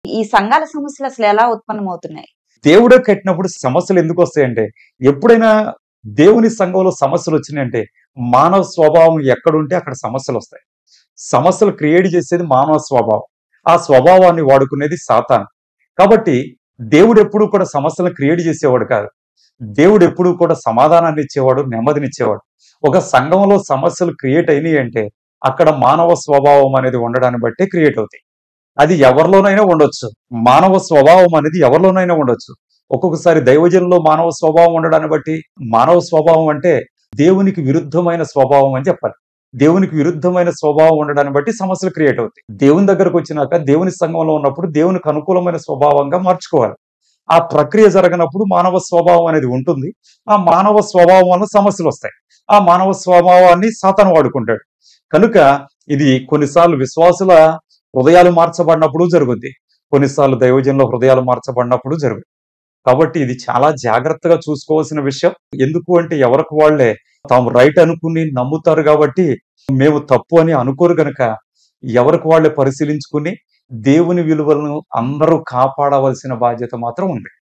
ఈ సంఘాల సమస్యలు అసలు ఎలా ఉత్పన్నమవుతున్నాయి దేవుడే కట్టినప్పుడు సమస్యలు ఎందుకు వస్తాయంటే ఎప్పుడైనా దేవుని సంఘంలో సమస్యలు వచ్చినాయంటే మానవ స్వభావం ఎక్కడుంటే అక్కడ సమస్యలు వస్తాయి సమస్యలు క్రియేట్ చేసేది మానవ స్వభావం ఆ స్వభావాన్ని వాడుకునేది సాతాన్ కాబట్టి దేవుడు ఎప్పుడు కూడా సమస్యలను క్రియేట్ చేసేవాడు కాదు దేవుడు ఎప్పుడు కూడా సమాధానాన్ని ఇచ్చేవాడు నెమ్మదినిచ్చేవాడు ఒక సంఘంలో సమస్యలు క్రియేట్ అయినాయి అంటే అక్కడ మానవ స్వభావం అనేది ఉండడాన్ని బట్టి క్రియేట్ అవుతాయి అది ఎవరిలోనైనా ఉండొచ్చు మానవ స్వభావం అనేది ఎవరిలోనైనా ఉండొచ్చు ఒక్కొక్కసారి దైవజనంలో మానవ స్వభావం ఉండడాన్ని బట్టి మానవ స్వభావం అంటే దేవునికి విరుద్ధమైన స్వభావం అని చెప్పాలి దేవునికి విరుద్ధమైన స్వభావం ఉండడాన్ని బట్టి సమస్యలు క్రియేట్ అవుతాయి దేవుని దగ్గరకు వచ్చినాక దేవుని సంఘంలో ఉన్నప్పుడు దేవునికి అనుకూలమైన స్వభావంగా మార్చుకోవాలి ఆ ప్రక్రియ జరగనప్పుడు మానవ స్వభావం అనేది ఉంటుంది ఆ మానవ స్వభావం వల్ల సమస్యలు వస్తాయి ఆ మానవ స్వభావాన్ని సాతను వాడుకుంటాడు కనుక ఇది కొన్నిసార్లు విశ్వాసుల హృదయాలు మార్చబడినప్పుడు జరుగుద్ది కొన్నిసార్లు దైవజనుల హృదయాలు మార్చబడినప్పుడు జరుగుతుంది కాబట్టి ఇది చాలా జాగ్రత్తగా చూసుకోవాల్సిన విషయం ఎందుకు అంటే ఎవరికి వాళ్ళే తాము రైట్ అనుకుని నమ్ముతారు కాబట్టి మేము తప్పు అని అనుకోరు గనక ఎవరికి వాళ్ళే పరిశీలించుకుని దేవుని విలువలను అందరూ కాపాడవలసిన బాధ్యత మాత్రం ఉంది